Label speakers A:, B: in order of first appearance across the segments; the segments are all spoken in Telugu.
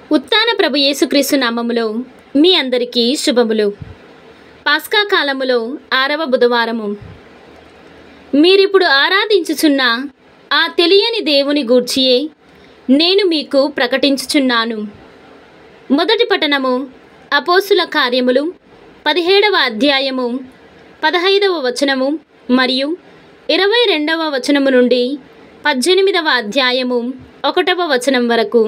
A: ఉత్తాన ప్రభు యేసుక్రీస్తు నామములో మీ అందరికీ శుభములు పాస్కా కాలములో ఆరవ బుధవారము మీరిప్పుడు ఆరాధించుచున్న ఆ తెలియని దేవుని గూర్చియే నేను మీకు ప్రకటించుచున్నాను మొదటి పట్టణము అపోసుల కార్యములు పదిహేడవ అధ్యాయము పదహైదవ వచనము మరియు ఇరవై రెండవ వచనము నుండి పద్దెనిమిదవ అధ్యాయము ఒకటవ వచనం వరకు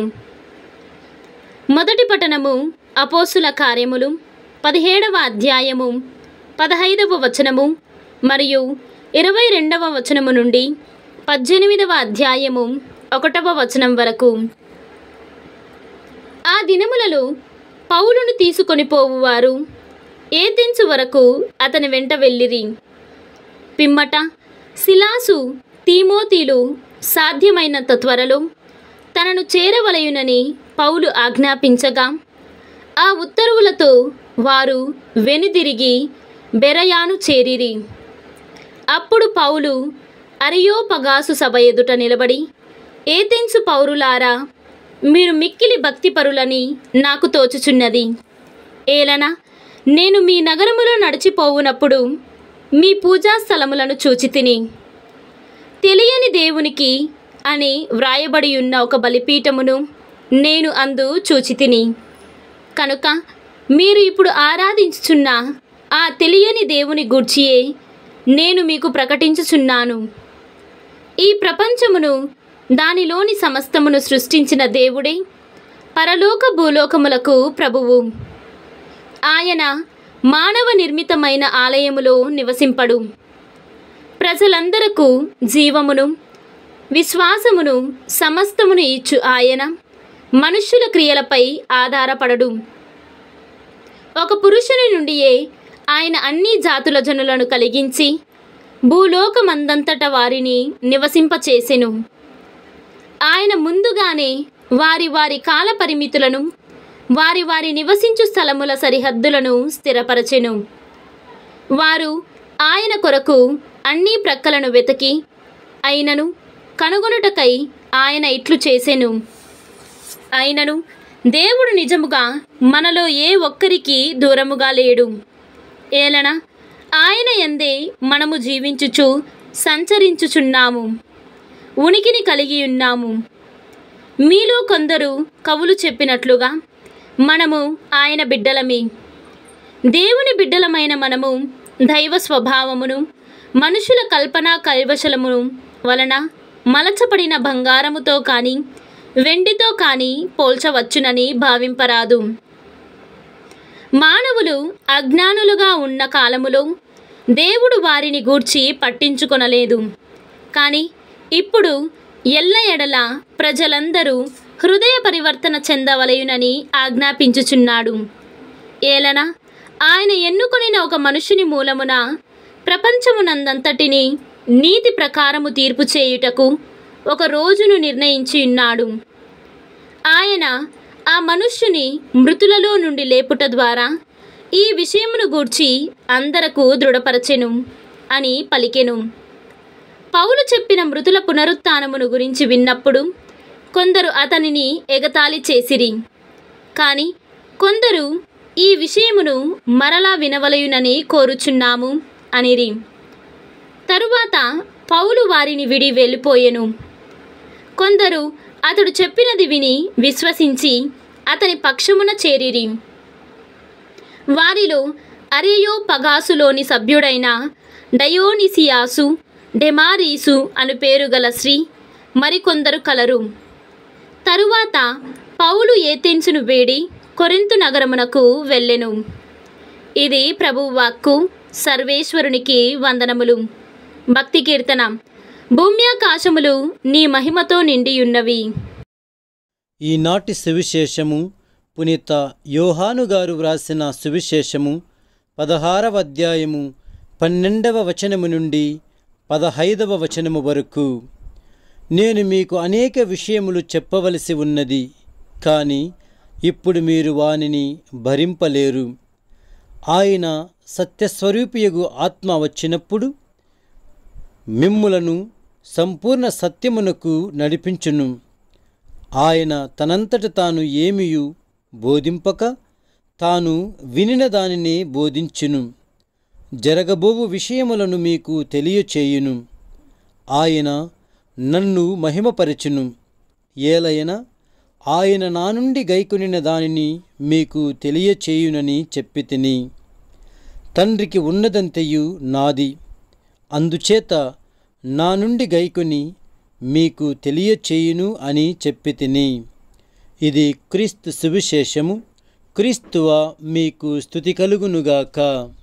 A: మొదటి పట్టణము అపోసుల కార్యములు పదిహేడవ అధ్యాయము పదహైదవ వచనము మరియు ఇరవై రెండవ వచనము నుండి పద్దెనిమిదవ అధ్యాయము ఒకటవ వచనం వరకు ఆ దినములలో పౌలును తీసుకొని పోవువారు ఏతెన్సు వరకు అతని వెంట వెళ్ళిరి పిమ్మట శిలాసు తీమోతీలు సాధ్యమైనంత త్వరలో తనను చేరవలయునని పౌలు ఆజ్ఞాపించగా ఆ ఉత్తర్వులతో వారు వెనుదిరిగి బెరయాను చేరిరి అప్పుడు పౌలు అరియోపగాసు సభ ఎదుట నిలబడి ఏతెన్సు పౌరులారా మీరు మిక్కిలి భక్తిపరులని నాకు తోచుచున్నది ఏలన నేను మీ నగరములో నడిచిపోవునప్పుడు మీ పూజా స్థలములను చూచి తిని తెలియని దేవునికి అని వ్రాయబడి ఉన్న ఒక బలిపీఠమును నేను అందు చూచి తిని కనుక మీరు ఇప్పుడు ఆరాధించుచున్న ఆ తెలియని దేవుని గూర్చియే నేను మీకు ప్రకటించుచున్నాను ఈ ప్రపంచమును దానిలోని సమస్తమును సృష్టించిన దేవుడే పరలోక భూలోకములకు ప్రభువు ఆయన మానవ నిర్మితమైన ఆలయములో నివసింపడు ప్రజలందరకు జీవమును విశ్వాసమును సమస్తమును ఇచ్చు ఆయన మనుష్యుల క్రియలపై ఆధారపడడు ఒక పురుషుని నుండియే ఆయన అన్ని జాతుల జనులను కలిగించి భూలోకమందంతట వారిని నివసింపచేసెను ఆయన ముందుగానే వారి వారి కాల పరిమితులను వారి వారి నివసించు స్థలముల సరిహద్దులను స్థిరపరచెను వారు ఆయన కొరకు అన్ని ప్రక్కలను వెతికి అయినను కనుగొనుటకై ఆయన ఇట్లు చేసెను అయినను దేవుడు నిజముగా మనలో ఏ ఒక్కరికి దూరముగా లేడు ఏలన ఆయన ఎందే మనము జీవించుచు సంచరించుచున్నాము ఉనికిని కలిగి ఉన్నాము మీలో కొందరు కవులు చెప్పినట్లుగా మనము ఆయన బిడ్డలమే దేవుని బిడ్డలమైన మనము దైవ స్వభావమును మనుషుల కల్పనా కైవశలమును వలన మలచబడిన బంగారముతో కానీ వెండితో కానీ పోల్చవచ్చునని భావింపరాదు మానవులు అజ్ఞానులుగా ఉన్న కాలములో దేవుడు వారిని గూర్చి పట్టించుకొనలేదు కానీ ఇప్పుడు ఎల్ల ఎడల ప్రజలందరూ హృదయ పరివర్తన చెందవలయునని ఆజ్ఞాపించుచున్నాడు ఏలన ఆయన ఎన్నుకొనిన ఒక మనుషుని మూలమున ప్రపంచమునందంతటిని నీతి ప్రకారము తీర్పు చేయుటకు ఒక రోజును నిర్ణయించి ఉన్నాడు ఆయన ఆ మనుష్యుని మృతులలో నుండి లేపుట ద్వారా ఈ విషయమును గూర్చి అందరకు దృఢపరచెను అని పలికెను పౌలు చెప్పిన మృతుల పునరుత్నమును గురించి విన్నప్పుడు కొందరు అతనిని ఎగతాళి చేసిరి కానీ కొందరు ఈ విషయమును మరలా వినవలయునని కోరుచున్నాము అనిరి తరువాత పౌలు వారిని విడి వెళ్ళిపోయెను కొందరు అతడు చెప్పినది విని విశ్వసించి అతని పక్షమున చేరిరి వారిలో అరేయో పగాసులోని సభ్యుడైన డయోనిసియాసు డెమారీసు అను పేరు గల స్త్రీ మరికొందరు కలరు తరువాత పౌలు ఏతెన్సును వేడి కొరింతు నగరమునకు వెళ్ళెను ఇది ప్రభువు వాక్కు సర్వేశ్వరునికి వందనములు భక్తి కీర్తన భూమ్యాకాశములు నీ మహిమతో నిండియున్నవి
B: ఈనాటి సువిశేషము పునీత యోహాను గారు వ్రాసిన సువిశేషము పదహారవ అధ్యాయము పన్నెండవ వచనము నుండి పదహైదవ వచనము వరకు నేను మీకు అనేక విషయములు చెప్పవలసి ఉన్నది కానీ ఇప్పుడు మీరు వానిని భరింపలేరు ఆయన సత్యస్వరూపియగు ఆత్మ వచ్చినప్పుడు మిమ్ములను సంపూర్ణ సత్యమునకు నడిపించును ఆయన తనంతట తాను ఏమియు బోధింపక తాను వినిన దానిని బోధించును జరగబోవు విషయములను మీకు తెలియచేయును ఆయన నన్ను మహిమపరచును ఏలయన ఆయన నా నుండి గైకొనిన దానిని మీకు తెలియచేయునని చెప్పి తిని తండ్రికి ఉన్నదంతయు నాది అందుచేత నా నుండి గైకొని మీకు తెలియచేయును అని చెప్పి తిని ఇది క్రీస్తు సువిశేషము క్రీస్తువ మీకు స్థుతి కలుగునుగాక